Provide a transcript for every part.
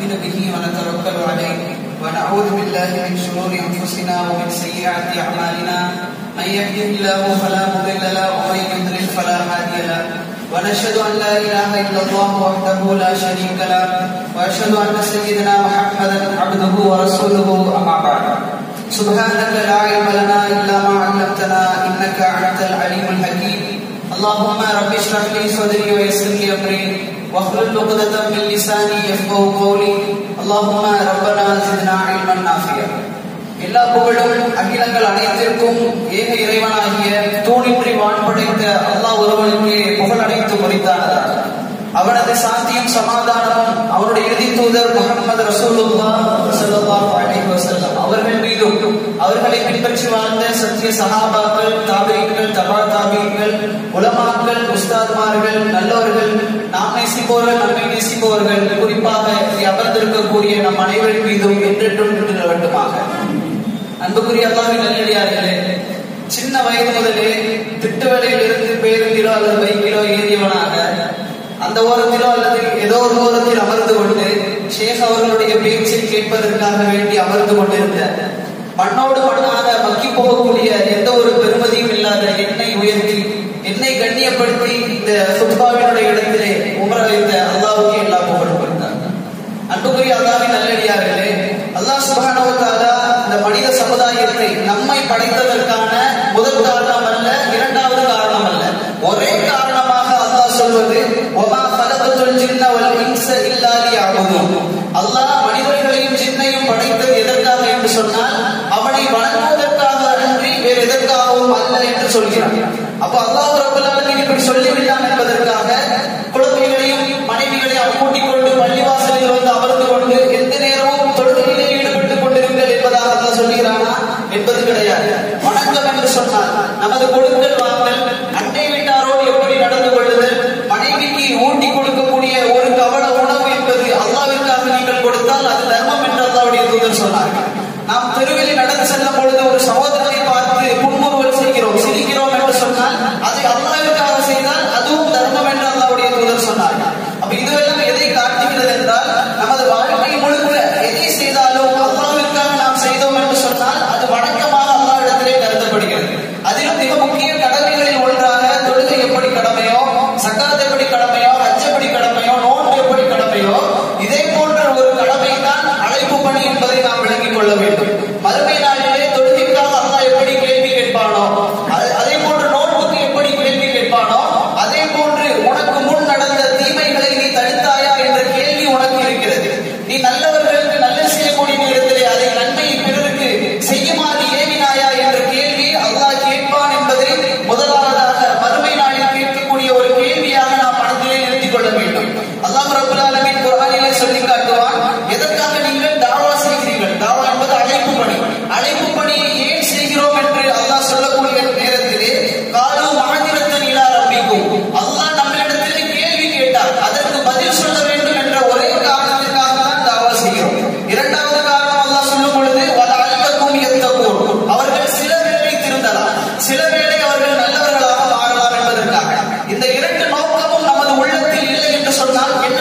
نؤمن به ونتوكل عليه ونعوذ بالله من شرور انفسنا ومن سيئات اعمالنا من يهده الله فلا مضل له ومن يضلل فلا هادي له ونشهد ان لا اله الا الله وحده لا شريك له واشهد ان سيدنا محمدا عبده ورسوله اما بعد سبحانك لا علم لنا الا ما علمتنا انك انت العليم الحكيم اللهم رب اشرح لي صدري ويسر لي امري واحلل عقدة من لساني يفقهوا قولي اللهم ربنا زدنا علما نافعا எல்லா புகழும் அகிலங்கள் அனைத்திற்கும் ஏக இறைவனாகிய தூணின்றி வான் படைத்த அல்லாஹ் ஒருவனுக்கு புகழ் அனைத்து முடித்தானதாக அவனது சாந்தியும் சமாதானமும் அவருடைய இறுதி தூதர் முகமது ரசூலுல்லா ஸல்லல்லாஹு அலைஹி வஸல்லம் அவர்கள் மீதும் அவர்களை பின்பற்றி வாழ்ந்த சத்திய சஹாபாக்கள் தாபீன்கள் தபா தாபீன்கள் உலமாக்கள் உஸ்தாத்மார்கள் நல்லவர்கள் நாம் நேசிப்பவர்கள் நம்மை நேசிப்பவர்கள் குறிப்பாக இங்கே அமர்ந்திருக்கக்கூடிய நம் அனைவரின் மீதும் என்றென்றும் நின்று நிலவட்டுமாக அன்புக்குரிய அல்லாவின் நல்லடியார்களே சின்ன வயது முதலே திட்டு வேலையில் இருந்து பேருந்திலோ அல்லது பைக்கிலோ ஏறியவனாக அந்த ஓரத்திலோ அல்லது ஏதோ ஒரு ஓரத்தில் அமர்ந்து கொண்டு ஷேக் அவர்களுடைய பேச்சை கேட்பதற்காக வேண்டி அமர்ந்து கொண்டிருந்த மண்ணோடு மண்ணாக மக்கி போகக்கூடிய எந்த ஒரு பெருமதியும் இல்லாத என்னை உயர்த்தி என்னை கண்ணியப்படுத்தி இந்த சுத்பாவினுடைய இடத்திலே உமர வைத்த அல்லாவுக்கு எல்லா புகழும் கொடுத்தார் அன்புக்குரிய அல்லாவின் நல்லடியார்களே அல்லாஹ் சுபானவத்தாலா இந்த மனித சமுதாயத்தை நம்மை படைத்ததற்கான முதல் காரணம் அல்ல இரண்டாவது காரணம் அல்ல ஒரே காரணமாக அல்லாஹ் சொல்வது ஒமா கலபத்துல் ஜின்ன வல் இன்ச இல்லா லியஅபுதுன் அல்லாஹ் மனிதர்களையும் ஜின்னையும் படைத்தது எதற்காக என்று சொன்னால் அவனை வணங்குவதற்காக அன்றி வேறு எதற்காகவும் அல்ல என்று சொல்கிறான் அப்ப அல்லாஹ் ரப்பல் ஆலமீன் இப்படி சொல்லிவிட்டான் என்பதற்காக குழந்தைகளையும் மனைவிகளையும் கூட்டிக் கொண்டு பள்ளிவாசலில் வந்து அமர்ந்து கொண்டு எந்த நேரமும் தொழுகையிலே ஈடுபட்டுக் கொண்டிருங்கள் என்பதாக அல்லாஹ் சொல்கிறானா என்பது கிடையாது வணக்கம் என்று சொன்னால் நமது கொடுக்கல் வாங்கல் அண்டை வீட்டாரோடு எப்படி நடந்து கொள்ளுதல் மனைவிக்கு ஊட்டி கொடுக்கக்கூடிய ஒரு கவல உணவு என்பது அல்லாவிற்காக நீங்கள் கொடுத்தால் அது தர்மம் என்று அல்லாவுடைய தூதர் சொன்னார்கள் நாம் தெருவில் நடந்து செல்லும் பொழுது ஒரு சகோதரனை பார்த்து புன்முறுவல் செய்கிறோம் சிரிக்கிறோம் என்று சொன்னால் அதை அல்லாவிற்காக செய்தால் அதுவும் தர்மம் என்று அல்லாவுடைய தூதர் சொன்னார்கள் அப்ப இதுவெல்லாம் எதை காட்டுகிறது என்றால் நமது வாழ்க்கை முழுக்க எதை செய்தாலும் அல்லாவிற்காக நாம் செய்தோம் என்று சொன்னால் அது வணக்கமாக அல்லாவிடத்திலே கருதப்படுகிறது அதிலும் மிக முக்கிய கடமைகளில் ஒன்றாக தொழுகை எப்படி கடமையோ சக்காத் எப்படி கடமையோ ஹஜ் எப்படி கடமையோ நோன்பு எப்படி கடமையோ இதே போன்ற ஒரு கடமை தான் அழைப்பு பணி என்பதை நாம் விளங்கிக் கொள்ள வேண்டும் மறுமை நாளிலே தொழுகைக்காக அல்லாஹ் எப்படி கேள்வி கேட்பானோ அது- அதே போன்று நோன்புக்கு எப்படி கேள்வி கேட்பானோ அதே போன்று உனக்கு முன் நடந்த தீமைகளை நீ தடுத்தாயா என்ற கேள்வி உனக்கு இருக்கிறது நீ நல்லவர்களுக்கு நல்லது செய்யக்கூடிய நேரத்திலே அதை நன்மையை பிறருக்கு செய்யுமாறு ஏவினாயா என்ற கேள்வி அல்லாஹ் கேட்பான் என்பதை முதலாவதாக மறுமை நாளில் கேட்கக்கூடிய ஒரு கேள்வியாக நாம் மனதிலே நிறுத்திக் கொள்ள வேண்டும் அல்லாஹ் ரபுல் ஆலமீன் குர்ஆனிலே சொல்லி காட்டுவான் எதற்காக நீங்கள் தாவா செய்கிறீர்கள் தாவா என்பது அழைப்பு பணி அழைப்பு பணியை ஏன் செய்கிறோம் என்று அல்லாஹ் சொல்லக்கூடிய நேரத்திலே காலு மகதிரத்தன் இலா ரப்பிக்கும் அல்லாஹ் நம்மளிடத்திலே கேள்வி கேட்டார் அதற்கு பதில் சொல்ல வேண்டும் என்ற ஒரே காரணத்திற்காக தான் தாவா செய்கிறோம் இரண்டாவது காரணம் அல்லாஹ் சொல்லும் பொழுது வலஅல்லக்கும் யத்தகூன் அவர்கள் சில வேளை திருந்தலாம் சில வேளை அவர்கள் நல்லவர்களாக மாறலாம் என்பதற்காக இந்த இரண்டு நோக்கமும் நமது உள்ளத்தில் இல்லை என்று சொன்னால்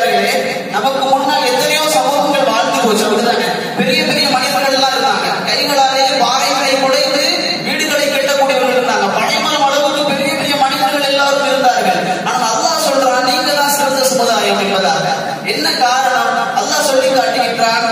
நல்லடியார்களே நமக்கு முன்னால் எத்தனையோ சமூகங்கள் வாழ்ந்து போச்சு அப்படிதானே பெரிய பெரிய மனிதர்கள் எல்லாம் இருந்தாங்க கைகளாலேயே பாறைகளை குடைந்து வீடுகளை கட்டக்கூடியவர்கள் இருந்தாங்க பழைமரம் அளவுக்கு பெரிய பெரிய மனிதர்கள் எல்லாரும் இருந்தார்கள் ஆனால் அல்லாஹ் சொல்றான் நீங்க தான் சிறந்த சமுதாயம் என்பதாக என்ன காரணம் அல்லாஹ் சொல்லி காட்டுகின்றான்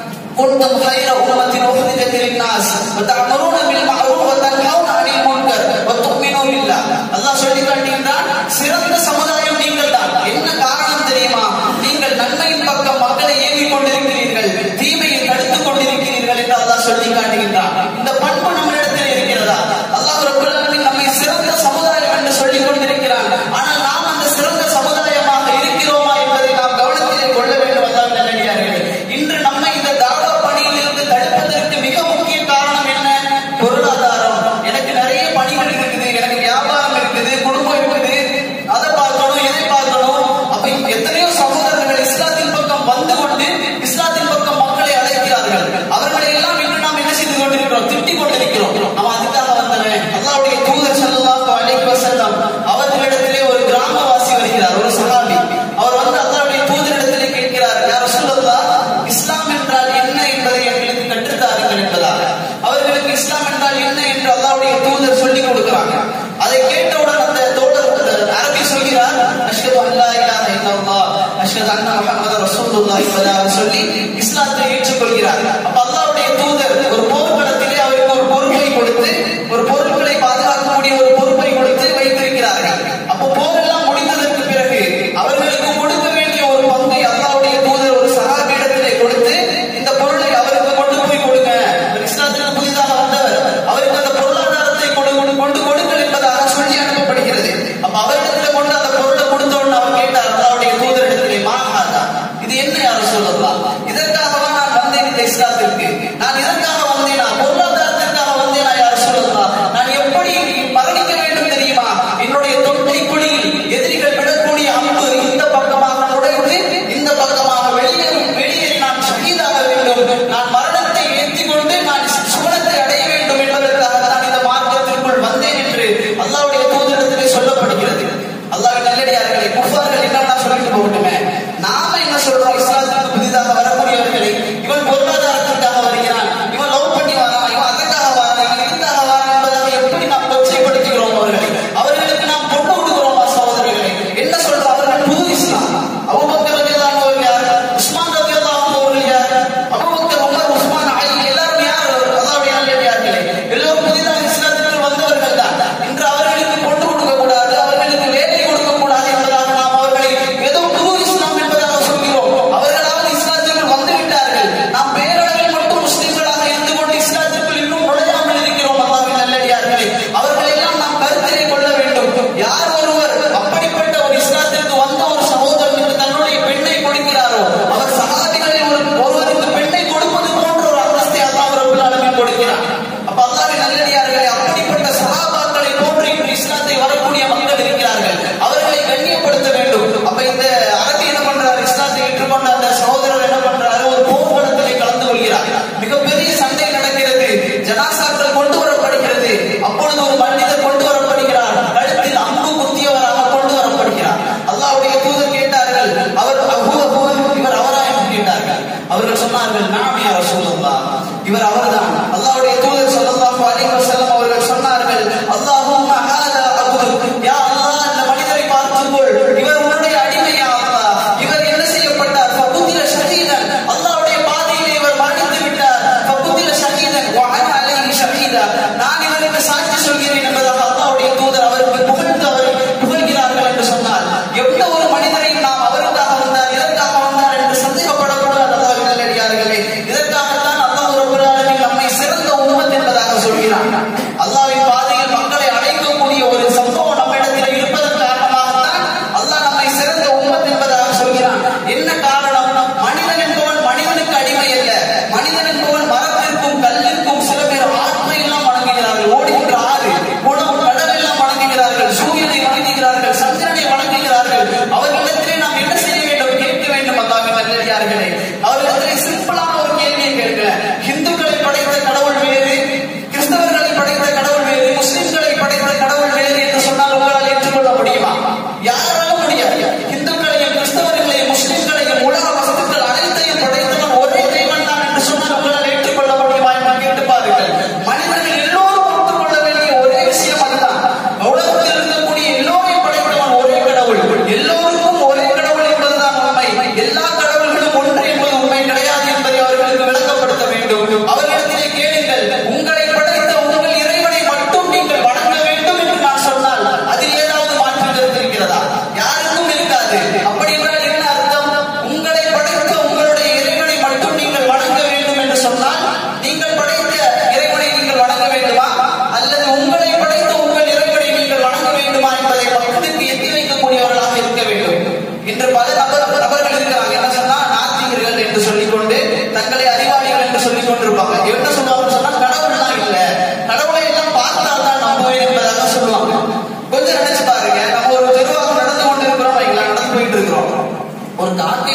كنتم خير أمة أخرجت للناس وتأمرون بالمعروف وتنهون عن المنكر وتؤمنون بالله அல்லாஹ் சொல்லி காட்டுகின்றான் சிறந்த சமுதாயம் நீங்கள் தான் என்ன காரணம் தெரியுமா நீங்கள் நன்மையின் பக்கம் மக்களை ஏவிக் கொண்டிருக்கிறீர்கள் தீமையை தடுத்துக் கொண்டிருக்கிறீர்கள் என்று அல்லாஹ் சொல்லி காட்டுகின்றான் இந்த பண்பு நம்மிடத்தில் இருக்கிறதா அல்லாஹ் ரப்பல் ஆலமீன் நம்மை சிறந்த சமுதாயம் என்று சொல்லிக் கொண்டிருக்கிறான் ஆனால் நாம் அந்த சிறந்த சமுதாயமாக இருக்கிறோமா என்பதை நாம் கவனத்திலே கொள்ள வேண்டும் அல்லாஹ் நல்லடியார்களே இன்று நம்ம இந்த தாவா பணியில் இருந்து தடுப்பதற்கு மிக முக்கிய காரணம் என்ன பொருளாதாரம் எனக்கு நிறைய பணிகள் இருக்குது எனக்கு வியாபாரம் இருக்குது குடும்பம் இருக்குது அதை பார்க்கணும் இதை பார்க்கணும் அப்ப எத்தனையோ சகோதரர்கள் இஸ்லாத்தின் பக்கம் வந்து கொண்டு இஸ்லாத்தின் பக்கம் மக்களை அழைக்கிறார்கள் அவர்களை எல்லாம் இன்று நாம் என்ன செய்து கொண்டிருக்கிறோம் திட்டிக் கொண்டிருக்கிறோம் அவன் அதுக்காக வந்தவன் அல்லாவுடைய தூதர் ஸல்லல்லாஹு அலைஹி வஸல்லம் அவர்களிடத்திலே ஒரு கிராமவாசி வருகிறார் ஒரு சஹாபி அவர் வந்து அல்லாஹ்வுடைய தூதரிடத்திலே கேட்கிறார் யா ரசூலல்லாஹ் இஸ்லாம் என்றால் என்ன என்பதை எங்களுக்கு கற்றுத்தாருங்கள் என்பதாக அவர்களுக்கு இஸ்லாம் என்றால் என்ன என்று அல்லாஹ்வுடைய தூதர் சொல்லிக் கொடுக்கிறாங்க அதை கேட்டவுடன் அந்த தோழர் அந்த அரபி சொல்கிறார் அஷ்ஹது அல்லா இலாஹ இல்லல்லாஹ் அஷ்ஹது அன்ன முஹம்மது ரசூலுல்லாஹி என்பதாக சொல்லி இஸ்லாத்தை ஏற்றுக்கொள்கிறார் அப்ப அல்லாஹ்வுடைய தூதர் ஒரு போர்க்களத்திலே அவருக்கு ஒரு பொறுப்பை கொடுத்து ஒரு பொருட்களை பாதுகாக்கக்கூடிய ஒரு பொறுப்பை கொடுத்து வைத்திருக்கிறார்கள் அப்போ போரெல்லாம் முடிந்ததற்கு பிறகு அவர்களுக்கு கொடுக்க வேண்டிய ஒரு பங்கை அல்லாஹ்வுடைய தூதர் ஒரு சகாபியிடத்திலே கொடுத்து இந்த பொருளை அவருக்கு கொண்டு போய் கொடுங்க ஒரு இஸ்லாத்திற்கு புதிதாக வந்தவர் அவருக்கு அந்த பொருளாதாரத்தை கொண்டு கொண்டு கொண்டு கொடுங்கள் என்பதாக சொல்லி அனுப்பப்படுகிறது அப்ப அவரிடத்துல கொண்டு அந்த பொருளை கொடுத்த உடனே அவர் கேட்டார் அல்லாஹ்வுடைய தூதரிடத்திலே மாகாதா இது என்ன யாரும் சொல்லலாம் இதற்காகவா நான் வந்தேன் இந்த இஸ்லாத்திற்கு நான் இதற்காக வந்தேனா பொருளாதாரத்திற்காக வந்தேனா யார் சொல்லலாம் நான் எப்படி மரணிக்க வேண்டும் தெரியுமா என்னுடைய தொண்டை குழியில் எதிரிகள் விடக்கூடிய அம்பு இந்த பக்கமாக நுழைந்து இந்த பக்கமாக வெளியேறும் வெளியேறி நான் ஷஹீதாக வேண்டும் நான் மரணத்தை ஏற்றி கொண்டு நான் சுவனத்தை அடைய வேண்டும் என்பதற்காக நான் இந்த மார்க்கத்திற்குள் வந்தேன் என்று அல்லாஹ்வுடைய தூதரிடத்திலே சொல்லப்படுகிறது அல்லாஹ் நல்லடியார்களே குஃபார்கள் என்னன்னா சொல்லிட்டு போகட்டுமே நாம என்ன சொல்றோம் இஸ்லாத்துக்கு புதிதாக வரக்கூடியவர்களை இவன் பொருளாதாரத்திற்காக வருகிறான் இவன் லவ் பண்ணி வரான் இவன் அதற்காக வரான் இவன் இதுக்காக வரான் என்பதாக எப்படி நாம் கொச்சைப்படுத்துகிறோம் அவர்களை அவர்களுக்கு நாம் பொண்ணு கொடுக்கிறோமா சகோதரர்களே என்ன சொல்றோம் அவர்கள் புது இஸ்லாம் அபூபக்கர் ரலியல்லாஹு அன்ஹு யார் உஸ்மான் ரலியல்லாஹு அன்ஹு அவர்கள் யார் அபூபக்கர் உமர் உஸ்மான் அலி எல்லாரும் யார் அல்லாஹ்வுடைய நல்லடியார்களே எல்லோரும் புதிதாக இஸ்லாத்திற்கு வந்தவர்கள் தான் இன்று அவர்களுக்கு பொண்ணு கொடுக்க கூடாது அவர்களுக்கு வேலை கொடுக்க கூடாது என்பதாக நாம் அவர்களை ஏதோ புது இஸ்லாம் என்பதாக சொல்கிறோம் அவர்களாவது இஸ்லாத்திற்குள் வந்து விட்டார்கள் நாம் பேரளவில் மட்டும் முஸ்லிம்களாக இருந்து கொண்டு இஸ்லாத்திற்குள் இன்னும் நுழையாமல் இருக்கிறோம் அல்லாஹ்வின் நல்லடியார்களே அவர்களை எல்லாம் நாம் கருத்திலே கொள்ள வேண்டும் யார் ஒருவர் அப்படிப்பட்ட ஒரு இஸ்லாத்திற்கு வந்த ஒரு சகோதரனுக்கு தன்னுடைய பெண்ணை கொடுக்கிறாரோ அவர் சகாதிகளில் ஒரு ஒருவருக்கு பெண்ணை கொடுப்பது போன்ற ஒரு அந்தஸ்தை அல்லாஹ் ரப்பல் ஆலமீன் கொடுக்கிறார் அப்ப அல்லாஹ்வின் நல்லடியார்களே அப்படிப்பட்ட சஹாபாக்களை போன்று இன்று இஸ்லாத்தை வரக்கூடிய மக்கள் இருக்கிறார்கள் அவர்களை கண்ணியப்படுத்த வேண்டும் அப்ப இந்த அரபி என்ன பண்றாரு இஸ்லாத்தை ஏற்றுக்கொண்ட அந்த சகோதரர் என்ன பண்றாரு ஒரு போர்க்களத்திலே கலந்து கொள்கிறார் மிகப்பெரிய சண்டை நடக்கிறது ஜனாசாக்கள் கொண்டு வரப்படுகிறது அப்பொழுது ஒரு மனிதர் கொண்டு வரப்படுகிறார் கழுத்தில் அம்பு குத்தியவராக கொண்டு வரப்படுகிறார் அல்லாஹ்வுடைய தூதர் கேட்டார்கள் அவர் அஹுவ ஹுவ இவர் அவரா என்று கேட்டார்கள் அவர்கள் சொன்னார்கள் நாம் யா ரசூலுல்லாஹ் இவர் அவர்தான் அல்லாஹ்வுடைய தூதர் ஸல்லல்லாஹு அலைஹி வஸல்லம் அவர்கள் சொன்னார்கள் அல்லாஹும்ம ஹாதா அபுதுக் யா அல்லாஹ் இந்த மனிதரை பார்த்துக்கொள் இவர் உன்னுடைய அடிமை யா அல்லாஹ் இவர் என்ன செய்யப்பட்டார் ஃபகுதில ஷஹீதன் அல்லாஹ்வுடைய பாதையிலே இவர் மரணித்து விட்டார் ஃபகுதில ஷஹீதன் வ அன அலைஹி ஷஹீதா நான் இவருக்கு சாட்சி சொல்கிறேன் என்பதாக அல்லாஹ்வுடைய தூதர் அவருக்கு புகழ்ந்து அவரை புகழ்கிறார்கள் என்று சொன்னார் எந்த ஒரு மனிதரையும் நாம் அவருக்காக வந்தார் இதற்காக வந்தார் என்று சந்தேகப்படக்கூடாது அல்லாஹ் நல்லடியார்களே இதற்காகத்தான் அல்லாஹ் ரப்பல் ஆலமீன்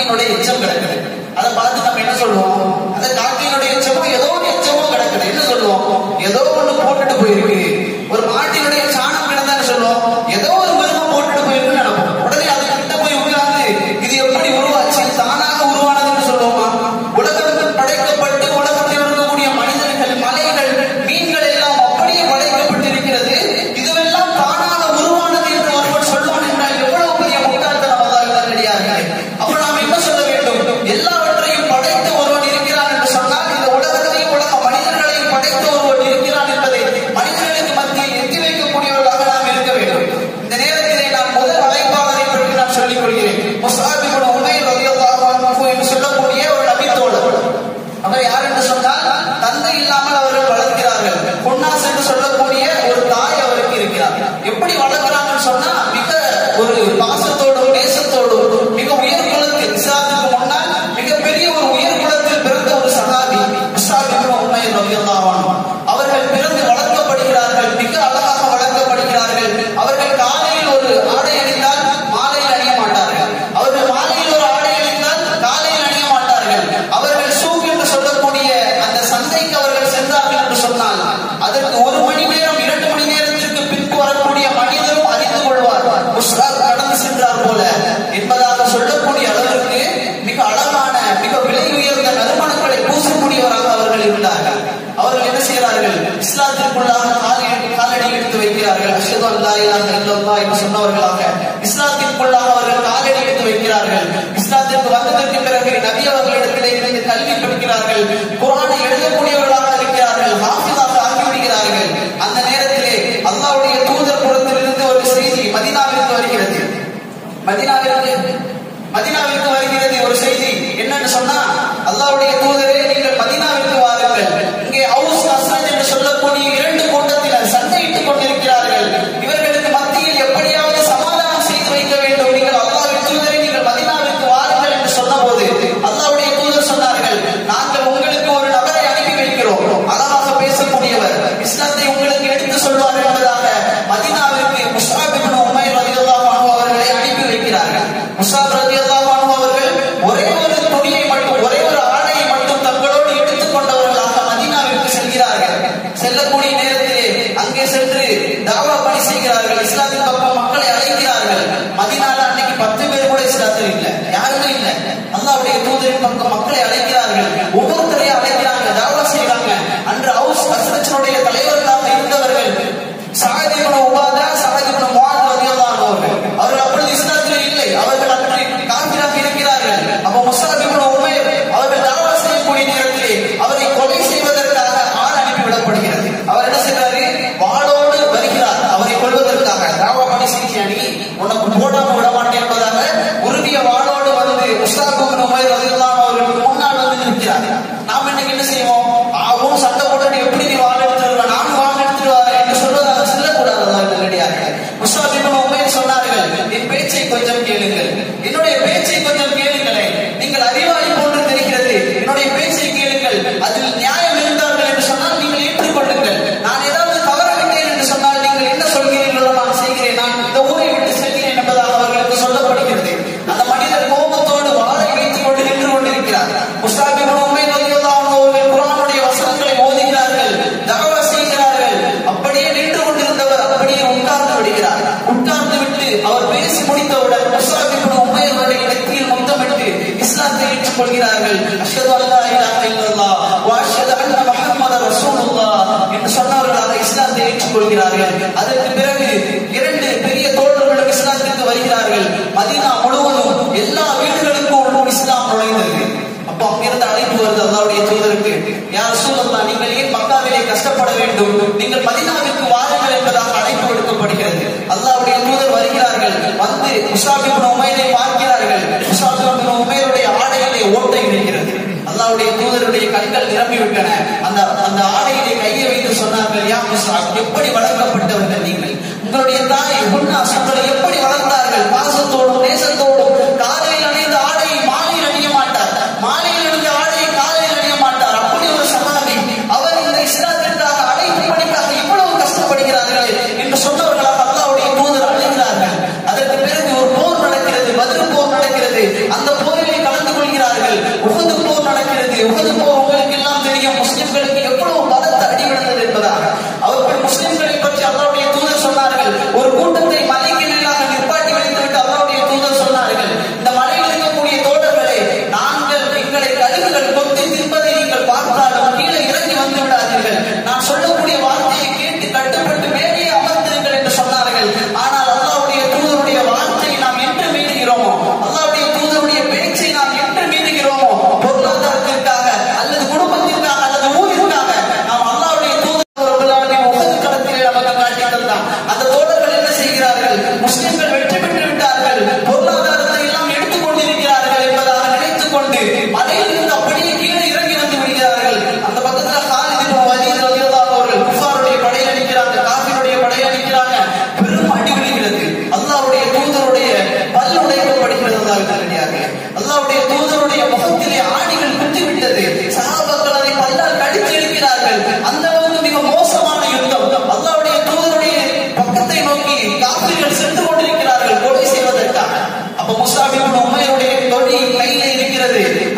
காக்கையினுடைய எச்சம் கிடக்குது அதை பார்த்து நம்ம என்ன சொல்லுவோம் அந்த காக்கையினுடைய எச்சமோ ஏதோ ஒரு எச்சமோ கிடக்குது என்ன சொல்லுவோம் ஏதோ ஒண்ணு போட்டுட்டு போயிருக்கு ஒரு மாட்டினுடைய சாணம் கிடந்தான்னு சொல்லுவோம் ஏதோ ஒரு மிருகம் போட்டுட்டு போயிருக்குன்னு நினைப்போம் உடனே அது கிட்ட போய் உட்கார்ந்து இது எப்படி உருவாச்சு தானாக உருவானதுன்னு சொல்லுவோமா உலகம் படைக்கப்பட்டு உலகத்தில் இருக்கக்கூடிய மனிதர்கள் மலைகள் மீன்கள் எல்லாம் அப்படியே படைக்கப்பட்டிருக்கிறது இதுவெல்லாம் தானாக உருவானது என்று ஒருவன் சொல்வான் என்றால் எவ்வளவு பெரிய முட்டாள்தனம் அதாவது கிடையாது அப்ப நாம் என்ன சொல்ல வேண்டும் எல்லாவற்றையும் படைத்த ஒருவன் இருக்கிறான் என்று சொன்னால் இந்த உலகத்தையும் உலக மனிதர்களையும் படைத்த ஒருவன் இருக்கிறான் என்பதை மனிதர்களுக்கு மத்தியில் எத்தி வைக்கக்கூடியவர்களாக நாம் இருக்க வேண்டும் இந்த நேரத்திலே நான் முதல் அழைப்பாளரை பற்றி நான் சொல்லிக் கொள்கிறேன் முஸ்தாபிபுன் உமைர் ரலியல்லாஹு அன்ஹு என்று சொல்லக்கூடிய ஒரு நபித்தோழர் அவர் யார் என்று சொன்னால் தந்தை இல்லாமல் அவர்கள் வளர்க்கிறார்கள் பொன்னாஸ் என்று சொல்லக்கூடிய ஒரு தாய் அவருக்கு இருக்கிறார் எப்படி வளர்க்கிறாங்கன்னு சொன்னா மிக ஒரு பாசத்தோடும் நேசத்தோடும் மிக உயர் குலத்தில் இஸ்லாத்துக்கு முன்னால் மிகப்பெரிய ஒரு உயர் குலத்தில் பிறந்த ஒரு சகாபி முஸ்தாபிபுன் உமைர் ரலியல்லாஹு அன்ஹு அவர்கள் பிறந்து வளர்க்கப்படுகிறார்கள் மிக அழகாக வளர்க்கப்படுகிறார்கள் அவர்கள் காலையில் ஒரு ஆடை அணிந்தால் மாலையில் அணிய மாட்டார்கள் அவர்கள் மாலையில் ஒரு ஆடை அணிந்தால் காலையில் அணிய மாட்டார்கள் அவர்கள் சூக் என்று சொல்லக்கூடிய அந்த சந்தைக்கு அவர்கள் சென்றார்கள் என்று சொன்னால் அதற்கு ஒரு மணி நேரம் இரண்டு மணி நேரத்திற்கு பின்பு வரக்கூடிய மனிதரும் அறிந்து கொள்வார் முஸ்ராக் கடந்து சென்றார் போல என்பதாக சொல்லக்கூடிய அளவிற்கு மிக அழகான மிக விலை உயர்ந்த நறுமணங்களை பூசக்கூடியவராக அவர்கள் இருந்தார்கள் அவர்கள் என்ன செய்கிறார்கள் இஸ்லாத்திற்குள்ளாக காலை காலடி எடுத்து வைக்கிறார்கள் அஷ்ஹது அல்லா இலாஹ இல்லல்லாஹ் என்று சொன்னவர்களாக இஸ்லாத்திற்குள்ளாக அவர்கள் காலடி எடுத்து வைக்கிறார்கள் இஸ்லாத்திற்கு வந்ததற்கு பிறகு நபி அவர்களிடத்திலே இருந்து கல்வி படிக்கிறார்கள் குரானை எழுதக்கூடியவர்களாக இருக்கிறார்கள் ஹாஃபிதாக ஆகிவிடுகிறார்கள் அந்த நேரத்திலே அல்லாஹ்வுடைய தூதர் புறத்திலிருந்து ஒரு செய்தி மதீனாவிற்கு வருகிறது மதீனாவிற்கு மதீனாவிற்கு வருகிறது ஒரு செய்தி என்னன்னு சொன்னா அல்லாஹ்வுடைய தூதரே நீங்கள் மதீனாவிற்கு வாருங்கள் இங்கே அவுஸ் அஸ்ரஜ் என்று சொல்லக்கூடிய இரண்டு கூட்டத்தினர் சண்டையிட்டுக் கொண்டிருக்கிறார்கள் இவர்களுக்கு மத்தியில் எப்படியாவது சமாதானம் செய்து வைக்க வேண்டும் நீங்கள் அல்லாஹ்வின் தூதரை நீங்கள் மதீனாவிற்கு வாருங்கள் என்று சொன்னபோது அல்லாஹ்வுடைய தூதர் சொன்னார்கள் நாங்கள் உங்களுக்கு ஒரு நபரை அனுப்பி வைக்கிறோம் அழகாக பேசக்கூடியவர் இஸ்லாத்தை உங்களுக்கு எடுத்து சொல்வார் என்பதாக மதீனாவிற்கு முஸ்தாப் இப்னு உமைர் ரலியல்லாஹு அன்ஹு அவர்களை அனுப்பி வைக்கிறார்கள் முஸ்தாப் ரலியல்லாஹு அன்ஹு அவர்கள் ஒரே ஒரு துணியை மட்டும் ஒரே ஒரு ஆடையை மட்டும் தங்களோடு எடுத்துக் கொண்டவர்களாக மதீனாவிற்கு செல்கிறார்கள் செல்லக்கூடிய நேரத்திலே அங்கே சென்று தாவா பணி செய்கிறார்கள் இஸ்லாத்தின் பக்கம் மக்களை அழைக்கிறார்கள் மதீனால அன்னைக்கு பத்து பேர் கூட இஸ்லாத்தில் இல்லை யாருமே இல்லை அல்லாவுடைய தூதரின் பக்கம் மக்களை அழைக்கிறார்கள் ஒவ்வொருத்தரையும் அழைக்கிறாங்க தாவா செய்யறாங்க அன்று ஹவுஸ் அஸ்ரச்சனுடைய தலைவர்களாக இருந்தவர்கள் சாதிபுன உபாதா சாதிபுன முவாத் ரலியல்லாஹு அவர்கள் அவர்கள் அப்பொழுது இஸ்லாத்திலே இல்லை அவர்கள் அன்று காபிராக இருக்கிறார்கள் அப்ப முஸ்தாபிபுன உமைர் அவர்கள் தாவா செய்யக்கூடிய நேரத்திலே அவரை கொலை செய்வதற்காக ஆள் அனுப்பிவிடப்படுகிறது அவர் என்ன செய்றாரு வாளோடு வருகிறார் அவரை கொள்வதற்காக தாவா பணி செய்ய நீ உனக்கு போடாம விட மாட்டேன் என்பதாக உறுதிய வாளோடு வந்து முஸ்தாபிபுன உமைர் ரலியல்லாஹு அவர்களுக்கு முன்னால் வந்து நிற்கிறார் நாம் இன்னைக்கு என்ன செய்வோம் ஆவும் சண்டை போட்டு எப்படி நீ வாள் எடுத்துட்டு வருவ நானும் வாள் எடுத்துட்டு வரேன் என்று சொல்வதாக செல்லக்கூடாது அல்லாஹ் நல்லடியார்களே முஸ்தாப் இப்னு உமைர் சொன்னார்கள் என் பேச்சை கொஞ்சம் கேளுங்கள் என்னுடைய பேச்சை கொஞ்சம் கேளுங்களேன் நீங்கள் அறிவாளி போன்று தெரிகிறது என்னுடைய பேச்சை கேளுங்கள் அதில் நியாயம் இருந்தார்கள் என்று சொன்னால் நீங்கள் ஏற்றுக்கொள்ளுங்கள் நான் ஏதாவது தவறவிட்டேன் என்று சொன்னால் நீங்கள் என்ன சொல்கிறீர்களோ நான் செய்கிறேன் நான் இந்த ஊரை விட்டு செல்கிறேன் என்பதாக அவர்களுக்கு சொல்லப்படுகிறது அந்த மனிதர் கோபத்தோடு வாளை வைத்துக் கொண்டு நின்று கொண்டிருக்கிறார் முஸ்தாப் இப்னு உமைர் ரலியல்லாஹு அன்ஹு அவர்கள் குர்ஆனுடைய வசனங்களை ஓதுகிறார்கள் தகவ செய்கிறார்கள் அப்படியே நின்று கொண்டிருந்தவர் அப்படியே உட்கார்ந்து விடுகிறார் உட்கார்ந்து விட்டு அவர் பேசி முடித்தவுடன் முஸ்தாப் இப்னு உமைர் அவருடைய நெற்றியில் முத்தமிட்டு இஸ்லாத்தை ஏற்றுக்கொள்கிறார்கள் அஷ்ஹது அல்லா இலாஹ இல்லல்லாஹ் வ அஷ்ஹது அன்ன முஹம்மத ரசூலுல்லாஹ் என்று சொன்னவர்களாக இஸ்லாத்தை ஏற்றுக்கொள்கிறார்கள் அதற்கு பிறகு இரண்டு பெரிய தோழர்களும் இஸ்லாத்திற்கு வருகிறார்கள் மதீனா முழுவதும் எல்லா வீடுகளுக்கும் உள்ளும் இஸ்லாம் நுழைந்தது அப்போ அங்கிருந்து அழைப்பு வருது அல்லாவுடைய தூதருக்கு யார் சூழல்லா நீங்கள் ஏன் மக்காவிலே கஷ்டப்பட வேண்டும் நீங்கள் மதினாவிற்கு வாருங்கள் என்பதாக அழைப்பு விடுக்கப்படுகிறது அல்லாவுடைய தூதர் வருகிறார்கள் வந்து முசாபிபின் உமைரை பார்க்கிறார்கள் முசாபிபின் உமைருடைய ஆடையிலே ஓட்டை இருக்கிறது அல்லாவுடைய தூதருடைய கண்கள் நிரம்பி விட்டன அந்த அந்த ஆடையிலே கையை வைத்து சொன்னார்கள் யா முஸ்லாப் எப்படி வளர்க்கப்பட்டவர்கள் நீங்கள் உங்களுடைய தாய் உன்னா உங்களை எப்படி வளர்த்தார்கள் பாசத்தோடும் நேசத்தோடும் காலையில் அணிந்த ஆடையை மாலையில் அணிய மாட்டார் மாலையில் அணிந்த ஆடையை காலையில் அணிய மாட்டார் அப்படி ஒரு சகாபி அவர் இந்த இஸ்லாத்திற்காக அழைப்பு பணிக்காக இவ்வளவு கஷ்டப்படுகிறார்கள் என்று சொன்னவர்களாக அல்லாவுடைய தூதர் அழைக்கிறார்கள் அதற்கு பிறகு ஒரு போர் நடக்கிறது பதில் போர் நடக்கிறது அந்த போரிலே கலந்து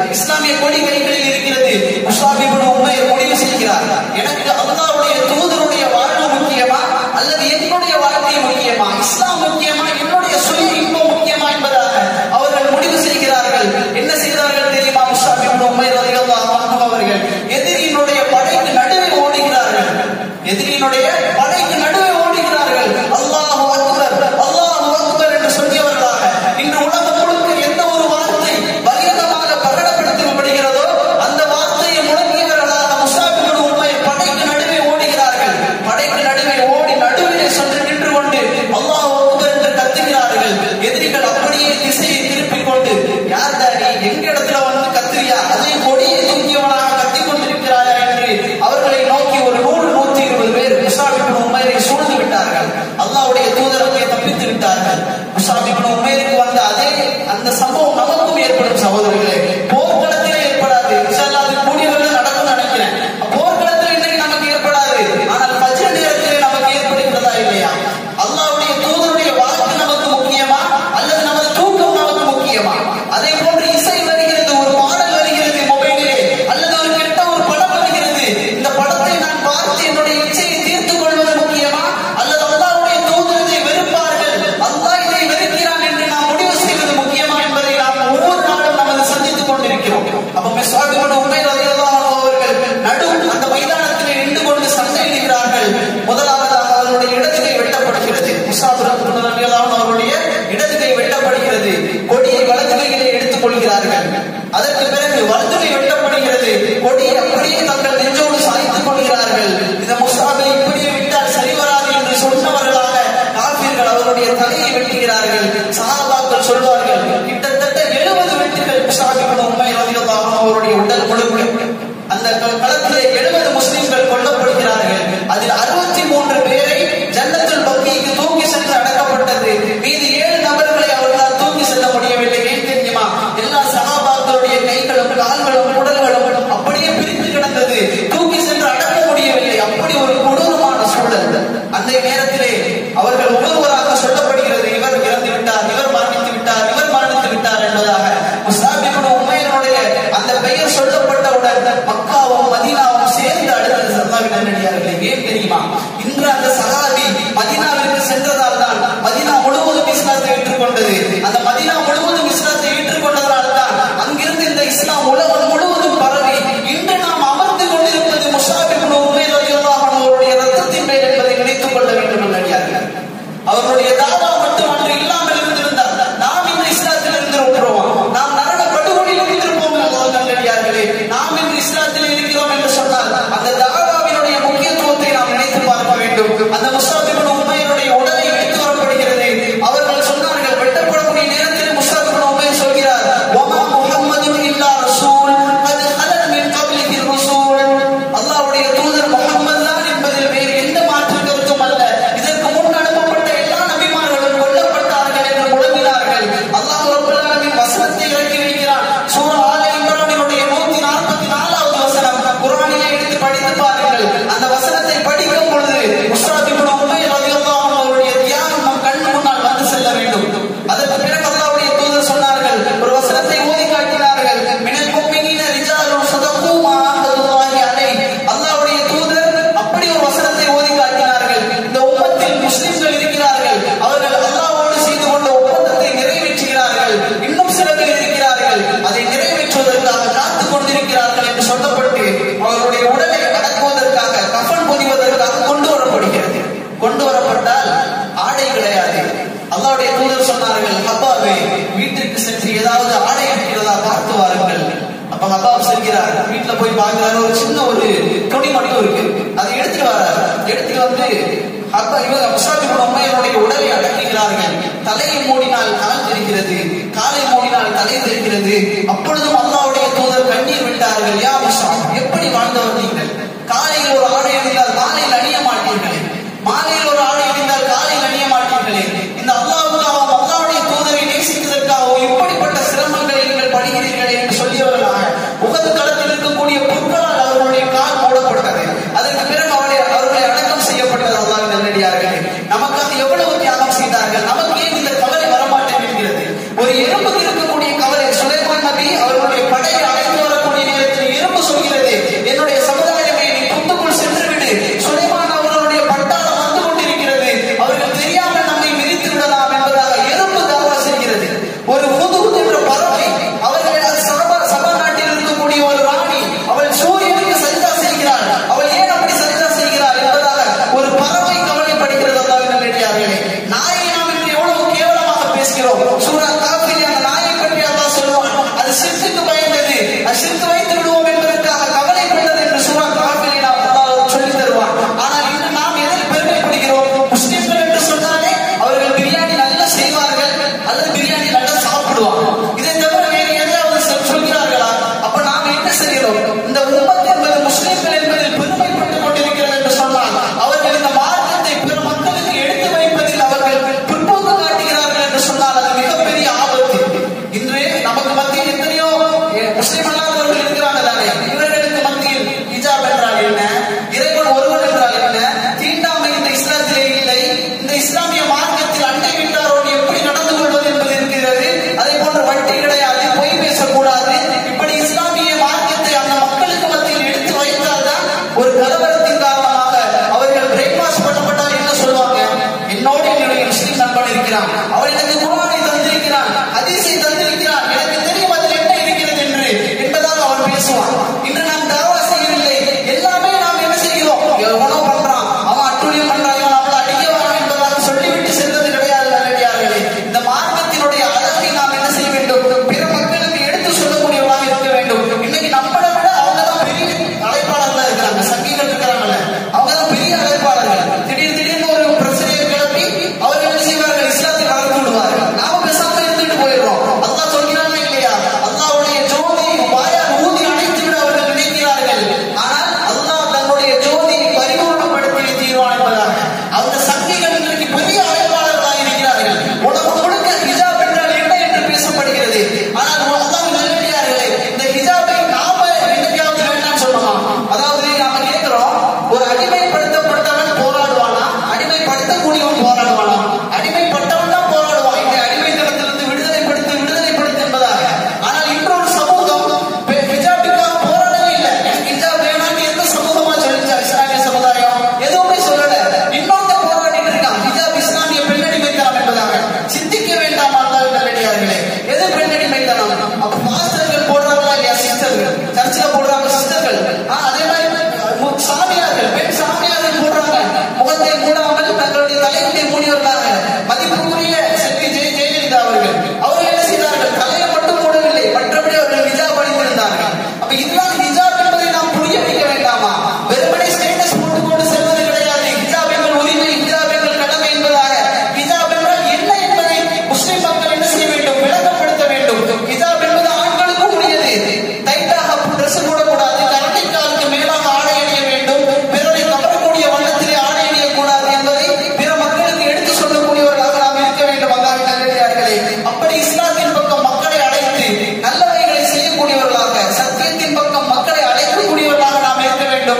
இஸ்லாமிய கொடி கைகளில் இருக்கிறது முஸ்தாப் இப்னு உமைர் முடிவு செய்கிறார் எனக்கு அல்லாஹ்வுடைய தூதருடைய வாழ்வு முக்கியமா அல்லது என்னுடைய வாழ்க்கை முக்கியமா இஸ்லாம் முக்கியமா என்னுடைய சுய இன்பம் முக்கியமா என்பதாக அவர்கள் முடிவு செய்கிறார்கள் என்ன செய்தார்கள் தெரியுமா முஸ்தாப் இப்னு உமைர் ரலியல்லாஹு அன்ஹு அவர்கள் எதிரியினுடைய படைக்கு நடுவே ஓடுகிறார்கள் எதிரியினுடைய படைக்கு நடுவே ஓடுகிறார்கள் அல்லாஹு அக்பர் அல்லாஹு அக்பர் என்று சொல்லியவர்களாக இன்று உலகம் முழுக்க எந்த ஒரு வார்த்தை பகிரங்கமாக பிரகடப்படுத்தப்படுகிறதோ அந்த வார்த்தையை முழங்கியவர்களாக முஸ்தாபிகள் உண்மை படைக்கு நடுவே ஓடுகிறார்கள் படைக்கு நடுவே ஓடி நடுவிலே சென்று நின்று கொண்டு அல்லாஹ் அக்பர் என்று கத்துகிறார்கள் எதிரிகள் அப்படியே திசையை திருப்பிக் கொண்டு யார் தாடி எங்க இடத்துல வந்து கத்துறியா அதே கொடியை தூக்கியவனாக கத்திக் கொண்டிருக்கிறாயா என்று அவர்களை நோக்கி ஒரு நூறு நூத்தி இருபது பேர் முசாபிபின் உமைரை சூழ்ந்து விட்டார்கள் அல்லாஹ்வுடைய தூதர் அங்கே தப்பித்து விட்டார்கள் முசாபிபின் உமைருக்கு வந்த அதே அந்த சம்பவம் நமக்கும் ஏற்படும் சகோதரர்களே போர்க்களத்திலே ஏற்படாது இன்ஷால்லா அது கூடியவர்கள் நடக்கும் நினைக்கிறேன் போர்க்களத்தில் இன்னைக்கு நமக்கு ஏற்படாது ஆனால் பஜ்ர நேரத்திலே நமக்கு ஏற்படுகிறதா இல்லையா அல்லாஹ்வுடைய தூதருடைய வாழ்க்கை நமக்கு முக்கியமா அல்லது நமது தூக்கம் நமக்கு முக்கியமா அதே போன்று இசை வருகிறது ஒரு பாடல் வருகிறது மொபைலிலே அல்லது ஒரு கெட்ட ஒரு படம் வருகிறது இந்த படத்தை நான் பார்த்து என்னுடைய இச்சையை தீர்த்துக் கொள்வது முக்கியமா அல்லது அல்லாஹ்வுடைய தூதர் இதை வெறுப்பார்கள் அல்லாஹ் இதை வெறுக்கிறான் என்று நாம் முடிவு செய்வது முக்கியமா என்பதை நாம் ஒவ்வொரு நாளும் நமது சந்தித்துக் கொண்டிருக்கிறோம் அப்ப மிஸ்வாகிபன் உண்மை ரலியல்லாஹு அவர்கள் நடு அந்த மைதானத்திலே நின்று கொண்டு சண்டையிடுகிறார்கள் முதலாவதாக அவர்களுடைய இடது கை வெட்டப்படுகிறது முசாபிரன் ரலியல்லாஹு அவருடைய இடது கை வெட்டப்படுகிறது கொடியை வலது கையிலே எடுத்துக் கொள்கிறார்கள் அதற்கு பிறகு வலது கை வெட்டப்படுகிறது கொடியை அப்படியே தங்கள் நெஞ்சோடு சாய்த்துக் கொள்கிறார்கள் இந்த முசாபை இப்படியே விட்டால் சரி வராது என்று சொன்னவர்களாக காப்பீர்கள் அவருடைய தலையை வெட்டுகிறார்கள் சஹாபாக்கள் சொல்வார்கள் கிட்டத்தட்ட எழுபது வெட்டுகள் முசாபிபின் உண்மை ரலியல்லாஹு அவருடைய உடல் முழுக்க அந்த களத்திலே எழுபது முஸ்லிம்கள் கொல்லப்படுகிறார்கள் அதில் அறுபத்தி மூன்று பேரை ஜன்னத்துல் பக்கிக்கு தூக்கி சென்று அடக்கப்பட்டது மீதி ஏழு நபர்களை அவர்களால் தூக்கி செல்ல முடியவில்லை ஏன் தெரியுமா எல்லா சகாபாக்களுடைய கைகளும் கால்களும் உடல்களும் அப்படியே பிரித்து கிடந்தது தூக்கி சென்று அடக்க முடியவில்லை அப்படி ஒரு கொடூரமான சூழல் அந்த நேரத்திலே அவர்கள் ஒவ்வொருவராக சொல்லப்படுகிறது இவர் இறந்து விட்டார் இவர் மரணித்து விட்டார் இவர் மரணித்து விட்டார் என்பதாக முஸ்தாபிபுன் உமையனுடைய அந்த பெயர் சொல்லப்பட்டவுடன் மக்காவும் மதீனாவும் சேர்ந்து அடுத்தது சல்லாவின் நல்லடியார்களே ஏன் தெரியுமா இன்று அந்த சகாபி மதீனாவிற்கு சென்றதால் தான் மதீனா முழுவதும் இஸ்லாத்தை ஏற்றுக்கொண்டது அந்த மதீனா முழுவதும் இஸ்லாத்தை ஏற்றுக்கொண்டதால் தான் அங்கிருந்து இந்த இஸ்லாம் உலகம் முழுவதும் பரவி இன்று நாம் அமர்ந்து கொண்டிருப்பது முஸ்தாபிபுன் உமை ரலியல்லாஹு அன்ஹு அவருடைய ரத்தத்தின் மேல் என்பதை நினைத்துக் கொள்ள வேண்டும் நல்லடியார்கள் அவர்களுடைய தாவா மட்டும் அன்று இல்லாமல் இருந்திருந்தால் நாம் இந்த இஸ்லாத்தில் இருந்திருக்கிறோம் நாம் நரக படுகொலில் இருந்திருப்போம் அல்லாஹ் நல்லடியார்களே நாம் இன்று இஸ்லாத்தில் இருக்கிறோம் என்று சொன்னால் அந்த தாவாவினுடைய முக்கியத்துவத்தை நாம் நினைத்து பார்க்க வேண்டும் அந்த முஸ்தாபிபின் உண்மையினுடைய உடலை எடுத்து வரப்படுகிறது அவர்கள் சொன்னார்கள் வெட்டப்படக்கூடிய நேரத்தில் முஸ்தாபிபின் உண்மை சொல்கிறார் வமா முஹம்மதுன் இல்லா ரசூல் அது ஹலல் மின் கப்லிஹி ரசூல் அல்லாஹ்வுடைய தூதர் முஹம்மது தான் என்பதில் வேறு எந்த மாற்று கருத்தும் அல்ல இதற்கு முன் அனுப்பப்பட்ட எல்லா நபிமார்களும் கொல்லப்பட்டார்கள் என்று முழங்கினார்கள் அல்லாஹ் ரப்பல் ஆலமீன் வசனத்தை இறக்கி வைக்கிறான் சூரா ஆல இம்ரானினுடைய 144வது வசனம் குர்ஆனிலே எடுத்து படித்து பாருங்கள் அந்த வசனத்தை படிக்கும் பொழுது முஸ்தாப் இப்னு உமை ரலியல்லாஹு அன்ஹு அவருடைய தியாகம் நம் கண் முன்னால் வந்து செல்ல வேண்டும் அதற்கு பிறகு அல்லாஹ்வுடைய தூதர் சொன்னார்கள் ஒரு வசனத்தை ஓதி காட்டினார்கள் மினல் முஃமினீன ரிஜாலுன் ஸதகு மா அஹதுல்லாஹி அலைஹி அல்லாஹ்வுடைய தூதர் அப்படி ஒரு வசனத்தை ஓதி காட்டினார்கள் இந்த உம்மத்தில் முஸ்லிம்கள் இருக்கிறார்கள் அவர்கள் அல்லாஹ்வோடு செய்து கொண்ட ஒப்பந்தத்தை நிறைவேற்றுகிறார்கள் இன்னும் சில பேர் இருக்கிறார்கள் அதை நிறைவேற்றுவதற்காக காத்துக் கொண்டிருக்கிறார்கள் என்று சொல்லப்பட்டு அவர்களுடைய உடலை அடக்குவதற்காக கஃன் பொதிவதற்காக கொண்டு வரப்படுகிறது கொண்டு வரப்பட்டால் ஆடை கிடையாது அல்லாஹ்வுடைய தூதர் சொன்னார்கள் ஹப்பாவே வீட்டிற்கு சென்று ஏதாவது ஆடை இருக்கிறதா பார்த்து வாருங்கள் அப்ப ஹப்பாப் செல்கிறார் வீட்டுல போய் பார்க்கிறாரு ஒரு சின்ன ஒரு துணி மட்டும் இருக்கு அதை எடுத்துட்டு வராரு எடுத்துட்டு வந்து அப்ப இவங்க முஸ்லாமின் உண்மையினுடைய உடலை அடக்குகிறார்கள் தலையை மூடினால் கால் தெரிகிறது காலை மூடினால் தலை தெரிகிறது அப்பொழுதும் அல்லாஹ்வுடைய தூதர் கண்ணீர் விட்டார்கள் யா முஸ்லா எப்படி வாழ்ந்தவர் நீங்கள் காலையில் ஒரு ஆடை அணிந்தால் மாலையில் அணிய மாட்டீர்களே மாலையில் ஒரு ஆடை அணிந்தால் காலையில் அணிய மாட்டீர்களே இந்த அல்லாஹ்வுக்காகவும் அல்லாஹ்வுடைய தூதரை நேசிப்பதற்காகவும் இப்படிப்பட்ட சிரமங்களை நீங்கள் படுகிறீர்களே என்று சொல்லியவர்களாக உகது களத்தில் இருக்கக்கூடிய பொருட்களால் அவர்களுடைய கால் மூடப்பட்டது அதற்கு பிறகு அவர்களை அவர்களை அடக்கம் செய்யப்பட்டது அல்லாஹ் நல்லடியார்களே நமக்காக எவ்வளவு தியாகம் செய்தார்கள் நமக்கு ஏன் இந்த கவலை வரமாட்டேன் என்கிறது ஒரு எறும்புக்கு இருக்கக்கூடிய கவலை சுலைமான் நபி அவர்களுடைய படையை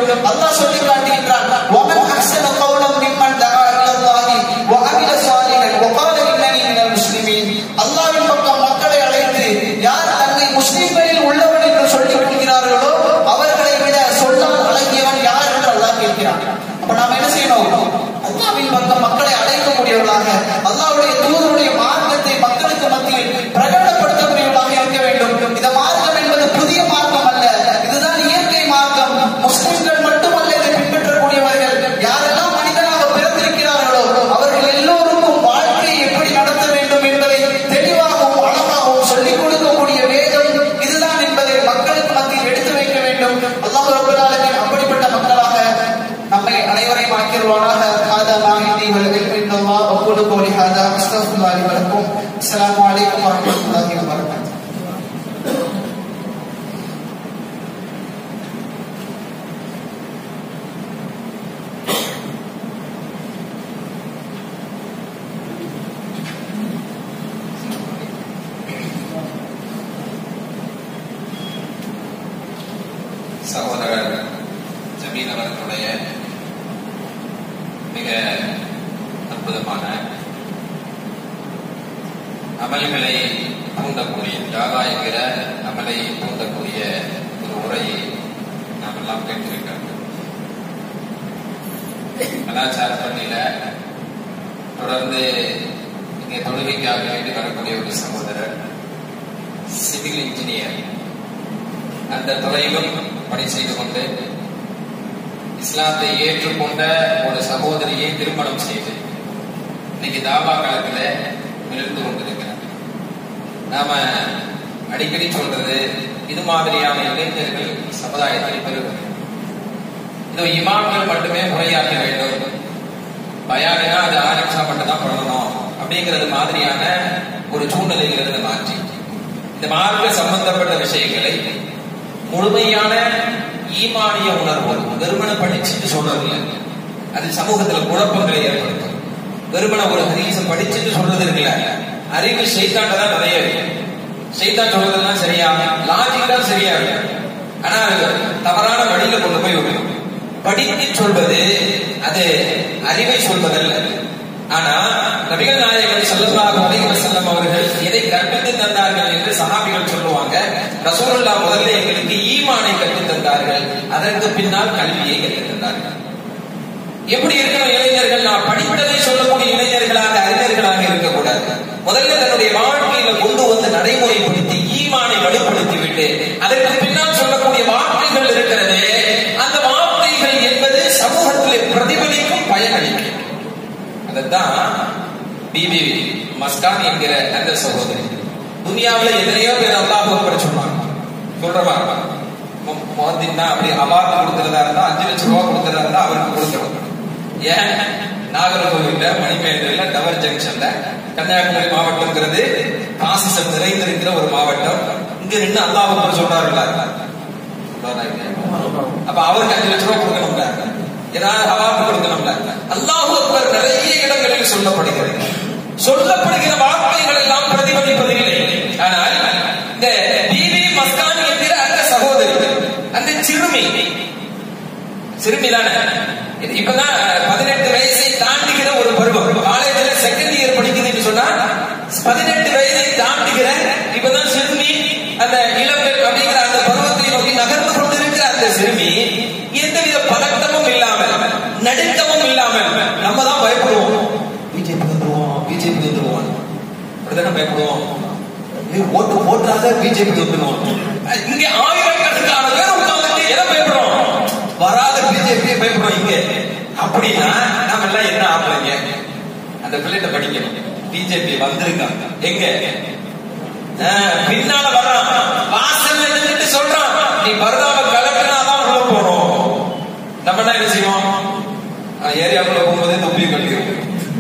அல்லாஹ் சொல்லி காட்டுகின்றான் ومن احسن قولا ممن دعا الى الله وعمل صالحا وقال انني من المسلمين அல்லாஹ்வின் பக்கம் மக்களை அழைத்து யார் தன்னை முஸ்லிம்களில் உள்ளவன் என்று சொல்லிக் கொள்கிறார்களோ அவர்களை விட சொல்லால் அழகியவன் யார் என்று அல்லாஹ் கேட்கிறான் அப்ப நாம என்ன செய்யணும் அல்லாஹ்வின் பக்கம் மக்களை அழைக்கக்கூடியவர்களாக அல்லாஹ்வுடைய தூதருடைய மார்க்கத்தை மக்களுக்கு மத்தியில் பிரகடனப்படுத்தக்கூடியவர்களாக இருக்க வேண்டும் இந்த மார்க்கம் என்பது புதிய மார்க்கம் அல்ல இதுதான் இயற்கை மார்க்கம் முஸ்லிம்கள் மட்டுமல்ல இதை பின்பற்றக்கூடியவர்கள் யாரெல்லாம் மனிதனாக பிறந்திருக்கிறார்களோ அவர்கள் எல்லோருக்கும் வாழ்க்கையை எப்படி நடத்த வேண்டும் என்பதை தெளிவாகவும் அழகாகவும் சொல்லிக் கொடுக்கக்கூடிய வேதம் இதுதான் என்பதை மக்களுக்கு மத்தியில் எடுத்து வைக்க வேண்டும் அல்லாஹ் ரப்பல் ஆலமீன் அப்படிப்பட்ட மக்களாக நம்மை அனைவரையும் ஆக்கிடுவானாக هذا ما عندي والعلم عند الله اقول قولي هذا استغفر الله لي ولكم السلام عليكم ورحمه الله وبركاته சகோதரர் ஜமீன் அவர்களுடைய மிக அற்புதமான அமல்களை தூண்டக்கூடிய தாவா என்கிற அமலை தூண்டக்கூடிய ஒரு உரையை நாம் எல்லாம் கேட்டிருக்கிறோம் கலாச்சார பள்ளியில தொடர்ந்து இங்கே தொழுகைக்காக வேண்டி வரக்கூடிய ஒரு சகோதரர் சிவில் இன்ஜினியர் அந்த துறையிலும் பணி செய்து கொண்டு இஸ்லாத்தை ஏற்றுக்கொண்ட ஒரு சகோதரியை திருமணம் செய்து இன்னைக்கு தாவா காலத்துல இருந்து கொண்டிருக்கிறார் நாம அடிக்கடி சொல்றது இது மாதிரியான இளைஞர்கள் சமுதாயத்தில் பெறுவது இதோ இமாம்கள் மட்டுமே முறையாக்க வேண்டும் பயானினா அது ஆரிஃபா மட்டும் தான் பண்ணணும் அப்படிங்கிறது மாதிரியான ஒரு சூழ்நிலையிலிருந்து மாற்றி இந்த மார்க்க சம்பந்தப்பட்ட விஷயங்களை முழுமையான ஈமானிய உணர்வோடு வெறுமனை படிச்சுட்டு சொல்றது இல்லை அது சமூகத்துல குழப்பங்களை ஏற்படுத்தும் வெறுமனை ஒரு ஹதீசம் படிச்சுட்டு சொல்றது இருக்குல்ல அறிவு செய்தாண்ட தான் நிறைய இருக்கு செய்தான் சொல்றதெல்லாம் சரியா லாஜிக் தான் சரியா இருக்கு ஆனா அது தவறான வழியில கொண்டு போய் விடும் படித்து சொல்வது அது அறிவை சொல்வதல்ல ஆனா நபிகள் நாயகர் ஸல்லல்லாஹு அலைஹி வஸல்லம் அவர்கள் எதை கற்பித்து தந்தார்கள் என்று சஹாபிகள் சொல்லுவாங்க ரசூலுல்லா முதல்ல எங்களுக்கு ஈமானை கற்றுத் தந்தார்கள் அதற்கு பின்னால் கல்வியை கற்றுத் தந்தார்கள் எப்படி இருக்கணும் இளைஞர்கள் நான் படித்ததை சொல்லக்கூடிய இளைஞர்களாக அறிஞர்களாக இருக்கக்கூடாது முதல்ல தன்னுடைய வாழ்க்கையில கொண்டு வந்து நடைமுறைப்படுத்தி ஈமானை வலுப்படுத்தி விட்டு அதற்கு பின்னால் சொல்லக்கூடிய வார்த்தைகள் இருக்கிறது அந்த வார்த்தைகள் என்பது சமூகத்திலே பிரதிபலிக்கும் பயனளிக்கும் அதைத்தான் பிபி மஸ்கான் என்கிற அந்த சகோதரி துனியாவில் எத்தனையோ பேர் அல்லாஹ் அக்பர் சொன்னாங்க சொல்றவா மோதினா அப்படி அவார்டு கொடுக்கறதா இருந்தா அஞ்சு லட்சம் ரூபாய் கொடுக்கறதா இருந்தா அவருக்கு கொடுக்கணும் ஏன் நாகர்கோவில்ல மணிமேகலையில டவர் ஜங்ஷன்ல கன்னியாகுமரி மாவட்டம்ங்கிறது பாசிசம் நிறைந்திருக்கிற ஒரு மாவட்டம் இங்க நின்று அல்லாஹ் அக்பர் சொல்றாருல்ல சொல்றாரா இல்லையா? அப்ப அவருக்கு அஞ்சு லட்சம் ரூபாய் கொடுக்கணும்ல ஏதாவது அவார்டு கொடுக்கணும்ல அல்லாஹ் அக்பர் நிறைய இடங்களில் சொல்லப்படுகிறது சொல்லப்படுகிற வார்த்தைகள் எல்லாம் பிரதிபலிப்பதில்லை ஆனால் இந்த பிபி மஸ்கான் என்கிற அந்த சகோதரி அந்த சிறுமி சிறுமி தானே இது இப்பதான் பதினெட்டு வயசை தாண்டுகிற ஒரு பருவம் காலேஜ்ல செகண்ட் இயர் படிக்குதுன்னு சொன்னா பதினெட்டு வயதை தாண்டுகிற இப்பதான் சிறுமி அந்த இளம்பெண் அப்படிங்கிற அந்த பருவத்தை நோக்கி நகர்ந்து கொண்டிருக்கிற அந்த சிறுமி எந்தவித பதட்டமும் இல்லாமல் நடுக்கமும் இல்லாமல் நம்ம தான் பயப்படுவோம் பிஜேபி வந்துருவோம் பிஜேபி வந்துருவோம் அப்படிதானே பயப்படுவோம் ஏய், ஓட்டு போட்டாத பிஜேபி வந்துருவோம் இங்க ஆயிரக்கணக்கான பேர் உட்கார்ந்துட்டு எதை பயப்படுறோம் வராத பிஜேபி பயப்படுறோம் இங்க அப்படின்னா நாம எல்லாம் என்ன ஆகலைங்க அந்த பிள்ளைகிட்ட படிக்கணும் பிஜேபி வந்திருக்காங்க எங்க ஆ, பின்னால வர்றான் வாசல்ல நின்னுட்டு சொல்றான் நீ பரதாம கலக்கினாதான் உள்ள போறோம் நம்ம என்ன என்ன செய்வோம் ஆ, ஏரியாக்குள்ள போகும்போதே தொப்பி கட்டிடுவோம்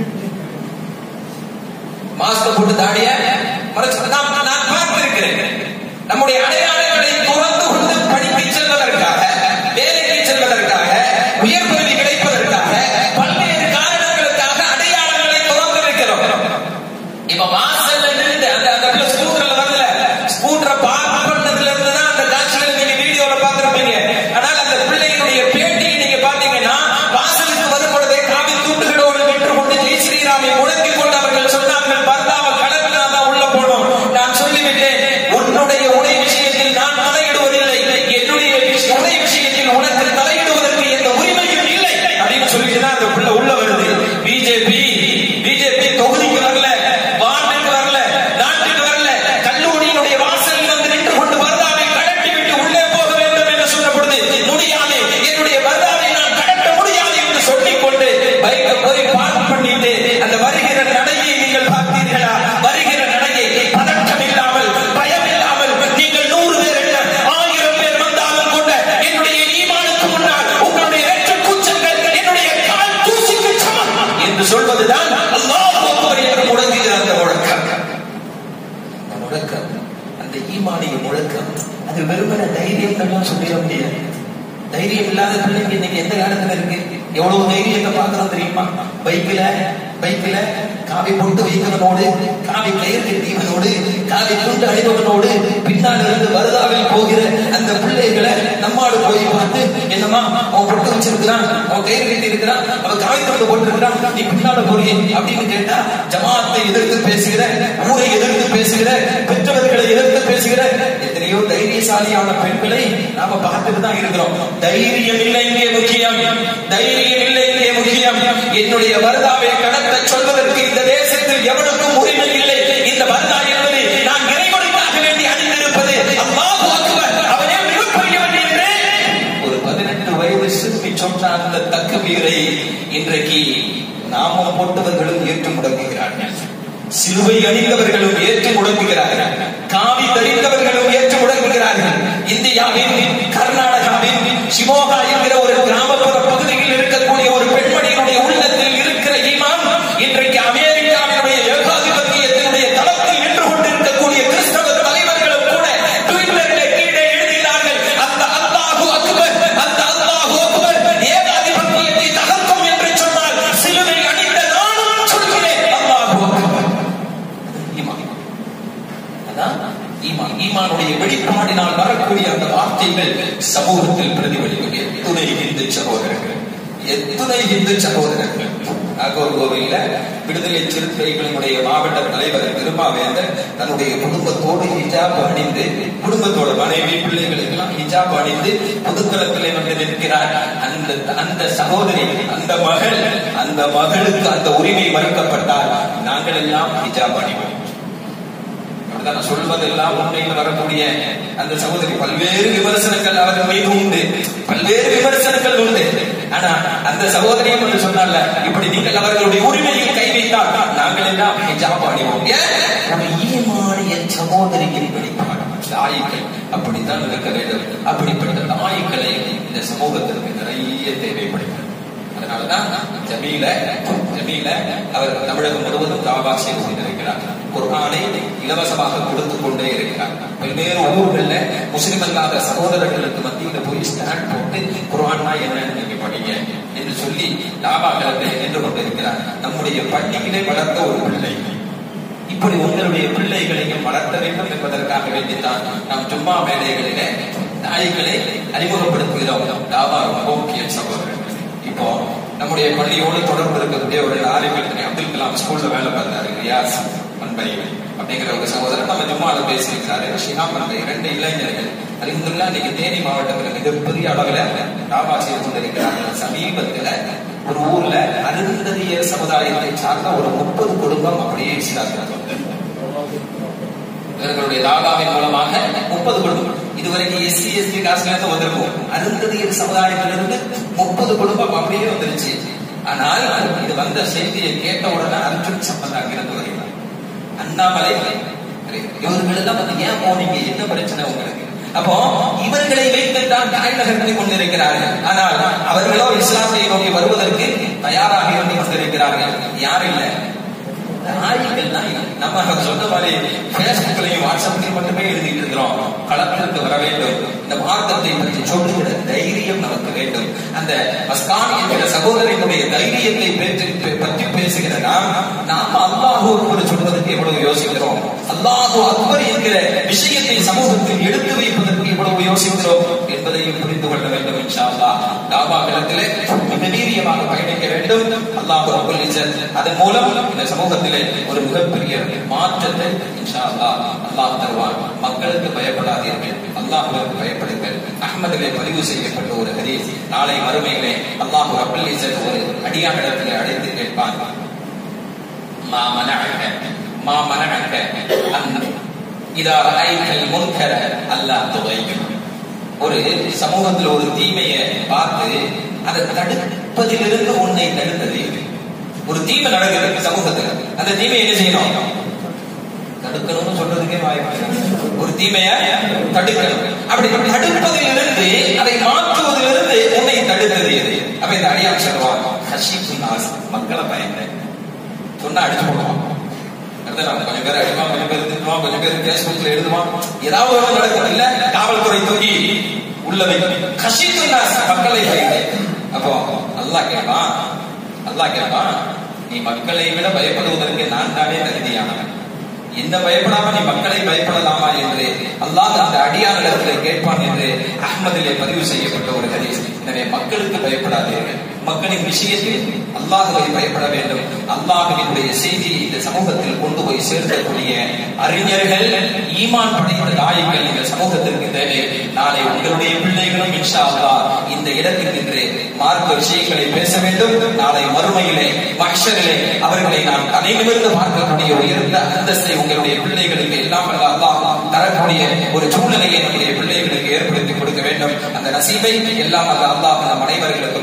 மாஸ்க் போட்டு தாடிய மறைச்சு நான் நான் பார்த்திருக்கிறேன் நம்முடைய அடையாளங்களை துறந்து கொண்டு படிக்க செல்வதற்காக வேலைக்கு செல்வதற்காக உயர் பதவி கிடைப்பதற்காக பல்வேறு காரணங்களுக்காக அடையாளங்களை துறந்து இருக்கிறோம் இப்ப வாசல்ல நின்று அந்த அந்த பிள்ளை ஸ்கூட்டர்ல வரல ஸ்கூட்டரை பார்க்க அது வெறுமன தைரியம் எல்லாம் சொல்லிட முடியாது தைரியம் இல்லாத பிள்ளைங்க இன்னைக்கு எந்த காலத்துல இருக்கு எவ்வளவு தைரியத்தை பார்க்கணும் தெரியுமா பைக்ல பைக்ல காவி போட்டு வைத்தவனோடு காவி கயிறு கட்டியவனோடு காவி துண்டு அணிந்தவனோடு பின்னால் இருந்து வருதாவில் போகிற அந்த பிள்ளைகளை நம்மாடு போய் பார்த்து என்னம்மா அவன் பொட்டு வச்சிருக்கிறான் அவன் கயிறு கட்டி இருக்கிறான் அவன் காவி துண்டு போட்டு இருக்கிறான் நீ பின்னால போறியே அப்படின்னு கேட்டா ஜமாத்தை எதிர்த்து பேசுகிற ஊரை எதிர்த்து பேசுகிற பெற்றவர்களை எதிர்த்து பேசுகிற எத்தனையோ தைரியசாலியான பெண்களை நாம பார்த்துட்டு தான் இருக்கிறோம் தைரியம் இல்லை இங்கே முக்கியம் தைரியம் இல்லை இங்கே முக்கியம் என்னுடைய வருதாவை கடத்த சொல்வதற்கு இந்த தேசத்தில் எவனுக்கும் உரிமை இல்லை இந்த வருதா என்பது நான் இறைவனுக்காக வேண்டி அணிந்திருப்பது அல்லாஹ் அக்பர் அவனே மிகப்பெரியவன் என்று ஒரு பதினெட்டு வயது சிறுமி சொன்ன அந்த தக்கவீரை இன்றைக்கு நாமம் போட்டவர்களும் ஏற்று முடங்குகிறார்கள் சிலுவை அணிந்தவர்களும் ஏற்று முடங்குகிறார்கள் காவி தரித்தவர்களும் ஏற்று முடங்குகிறார்கள் இந்தியாவின் கர்நாடகாவின் சிமோகா என்கிற ஒரு கிராமப்புற பகுதியில் இருக்கக்கூடிய ஒரு பெண்மணியினுடைய உள்ளத்தில் இருக்கிற ஈமான் இன்றைக்கு அமெரிக்காவினுடைய ஏகாதிபத்தியத்தினுடைய தளத்தில் நின்று கொண்டிருக்கக்கூடிய கிறிஸ்தவ தலைவர்களும் கூட ட்விட்டரிலே கீழே எழுதினார்கள் அந்த அல்லாஹு அக்பர் அந்த அல்லாஹு அக்பர் ஏகாதிபத்தியத்தை தகர்க்கும் என்று சொன்னால் சிலுவை அணிந்த நானும் சொல்கிறேன் அல்லாஹு அக்பர் ஈமான் அதான் ஈமான் ஈமானுடைய வெளிப்பாடினால் வரக்கூடிய அந்த வார்த்தைகள் சமூகத்தில் பிரதிபலிக்கும் எத்துணை இந்து சகோதரர்கள் எத்துணை இந்து சகோதரர்கள் நாகூர் கோவில்ல விடுதலை சிறுத்தைகளினுடைய மாவட்ட தலைவர் திருமாவேந்தர் தன்னுடைய குடும்பத்தோடு ஹிஜாப் அணிந்து குடும்பத்தோட மனைவி பிள்ளைகளுக்கெல்லாம் ஹிஜாப் அணிந்து பொதுத்தளத்திலே வந்து நிற்கிறார் அந்த அந்த சகோதரி அந்த மகள் அந்த மகளுக்கு அந்த உரிமை மறுக்கப்பட்டால் நாங்கள் எல்லாம் ஹிஜாப் அணிவோம் அப்படிதான் நான் சொல்வதெல்லாம் உண்மையில் வரக்கூடிய அந்த சகோதரி பல்வேறு விமர்சனங்கள் அவர்கள் மீது உண்டு பல்வேறு விமர்சனங்கள் உண்டு ஆனா அந்த சகோதரியும் என்று சொன்னால இப்படி நீங்கள் அவர்களுடைய உரிமையில் கை வைத்தால் நாங்கள் எல்லாம் ஹிஜாப் அணிவோம் ஏன் நம்ம ஈமானிய சகோதரியின் வெளிப்பாடு தாய்கள் அப்படித்தான் இருக்க வேண்டும் அப்படிப்பட்ட தாய்களை இந்த சமூகத்திற்கு நிறைய தேவைப்படுகிறது அதனாலதான் ஜமீல ஜமீல அவர் தமிழகம் முழுவதும் தாவா செய்து கொண்டிருக்கிறார் குர்ஆனை இலவசமாக கொடுத்து கொண்டே இருக்கிறார் பல்வேறு ஊர்கள்ல முஸ்லிம் அல்லாத சகோதரர்களுக்கு மத்தியில் போய் ஸ்டாண்ட் போட்டு குர்ஆன்னா என்னன்னு நீங்க படிங்க என்று சொல்லி தாவா களத்தை நின்று கொண்டிருக்கிறார் நம்முடைய பள்ளியிலே வளர்த்த ஒரு பிள்ளை இப்படி உங்களுடைய பிள்ளைகளையும் வளர்த்த வேண்டும் என்பதற்காக வேண்டித்தான் நாம் சும்மா மேடைகளிலே நாய்களை அறிமுகப்படுத்துகிறோம் தாவா ரொம்ப முக்கிய சகோதரர்கள் இப்போ நம்முடைய பள்ளியோடு தொடர்பு இருக்கக்கூடிய ஒரு ஆலிமில் அப்துல் கலாம் ஸ்கூல்ல வேலை பார்த்தாரு ரியாஸ் மன்பை அப்படிங்கிற ஒரு சகோதரர் நம்ம ஜும்மால பேசியிருக்கிறாரு ஷிஹாப் மன்பை இரண்டு இளைஞர்கள் அலிமுல்லா இன்னைக்கு தேனி மாவட்டத்தில் மிகப்பெரிய அளவுல தாவா செய்து கொண்டிருக்கிறார்கள் சமீபத்துல ஒரு ஊர்ல அருந்ததிய சமுதாயத்தை சார்ந்த ஒரு முப்பது குடும்பம் அப்படியே இஸ்லாத்தில் இவர்களுடைய தாகாவின் மூலமாக முப்பது குடும்பம் இதுவரைக்கும் எஸ்சி எஸ்டி காசுல இருந்து வந்திருக்கும் அருந்ததியர் சமுதாயத்திலிருந்து முப்பது குடும்பம் அப்படியே வந்துருச்சு ஆனால் இது வந்த செய்தியை கேட்ட உடனே அர்ஜுன் சம்பந்தம் அங்கிருந்து வருகிறார் அண்ணாமலை இவர்கள் எல்லாம் வந்து ஏன் போனீங்க என்ன பிரச்சனை உங்களுக்கு அப்போ இவர்களை வைத்துத்தான் தாய் நகர்த்தி கொண்டிருக்கிறார்கள் ஆனால் அவர்களோ இஸ்லாத்தை நோக்கி வருவதற்கு தயாராக இருந்து கொண்டிருக்கிறார்கள் யார் இல்லை நாய்கள் தான் நம்ம சொன்ன மாதிரி பேஸ்புக்லையும் வாட்ஸ்அப்லையும் மட்டுமே எழுதிட்டு இருக்கிறோம் களத்திற்கு வர வேண்டும் இந்த மார்க்கத்தை பற்றி சொல்லுகிற தைரியம் நமக்கு வேண்டும் அந்த மஸ்கான் என்கிற சகோதரனுடைய தைரியத்தை பேச்சு பற்றி பேசுகிற நாம் நாம் அல்லாஹூ அக்பர் சொல்வதற்கு எவ்வளவு யோசிக்கிறோம் அல்லாஹூ அக்பர் என்கிற விஷயத்தை சமூகத்தில் எடுத்து வைப்பதற்கு எவ்வளவு யோசிக்கிறோம் என்பதையும் புரிந்து கொள்ள வேண்டும் இன்ஷா அல்லாஹ் தாவா களத்திலே மிக வீரியமாக பயணிக்க வேண்டும் அல்லாஹ் ரபுல் இஸ்ஸத் அதன் மூலம் இந்த சமூகத்திலே ஒரு மிகப்பெரிய மாற்றத்தை இன்ஷா அல்லாஹ் அல்லாஹ் தருவான் மக்களுக்கு பயப்படாதீர்கள் அல்லாஹ்வுக்கு பயப்படுங்கள் அஹ்மதிலே பதிவு செய்யப்பட்ட ஒரு ஹதீஸ் நாளை மறுமையிலே அல்லாஹ் ரபுல் இஸ்ஸத் ஒரு அடியானிடத்திலே அழைத்து கேட்பான் மா மனஅக மா மனஅக அன் இதா ரஐத்தல் முன்கர அல்லா துகையும் ஒரு சமூகத்தில் ஒரு தீமையை பார்த்து அதை தடுப்பதிலிருந்து உன்னை தடுத்தது எது? ஒரு தீமை நடக்குது சமூகத்துல அந்த தீமையை என்ன செய்யணும் தடுக்கணும்னு சொல்றதுக்கே வாய்ப்பு ஒரு தீமைய தடுக்கணும் அப்படி தடுப்பதிலிருந்து அதை மாற்றுவதிலிருந்து உன்னை தடுத்தது எது அப்ப இந்த அடியார் சொல்லுவான் ஹஷிப்பு நாஸ் மக்களை பயந்த சொன்னா அடிச்சு போடுவான் வந்துடும் கொஞ்சம் பேர் அடிப்பான் கொஞ்சம் பேர் திட்டுவான் கொஞ்சம் பேர் பேஸ்புக்ல எழுதுவான் ஏதாவது ஒரு நடக்கும் இல்ல காவல்துறை தூக்கி உள்ள வைக்கும் கஷித்து மக்களை பயந்து அப்போ அல்லாஹ் கேட்பான் அல்லாஹ் கேட்பான் நீ மக்களை விட பயப்படுவதற்கு நான் தானே தகுதியானவன் என்ன பயப்படாம நீ மக்களை பயப்படலாமா என்று அல்லாஹ் அந்த அடியானிடத்தில் கேட்பான் என்று அஹ்மதிலே பதிவு செய்யப்பட்ட ஒரு ஹதீஸ் எனவே மக்களுக்கு பயப்படாதீர்கள் மக்களின் விஷயத்தில் அல்லாஹுவை பயப்பட வேண்டும் அல்லாஹுவினுடைய செய்தியை இந்த சமூகத்தில் கொண்டு போய் சேர்க்கக்கூடிய அறிஞர்கள் ஈமான் படைத்த தாய்கள் இந்த சமூகத்திற்கு தேவை நாளை உங்களுடைய பிள்ளைகளும் இன்ஷா அல்லாஹ் இந்த இடத்தில் நின்று மார்க்க விஷயங்களை பேச வேண்டும் நாளை மறுமையிலே மக்ஷரிலே அவர்களை நாம் தலை நிமிர்ந்து பார்க்கக்கூடிய உயர்ந்த அந்தஸ்தை உங்களுடைய பிள்ளைகளுக்கு எல்லாம் வல்ல அல்லாஹ் தரக்கூடிய ஒரு சூழ்நிலையை நம்முடைய பிள்ளைகளுக்கு ஏற்படுத்தி கொடுக்க வேண்டும் அந்த நசீபை எல்லாம் அல்ல அல்லாஹ் நம் அனைவர்களுக்கு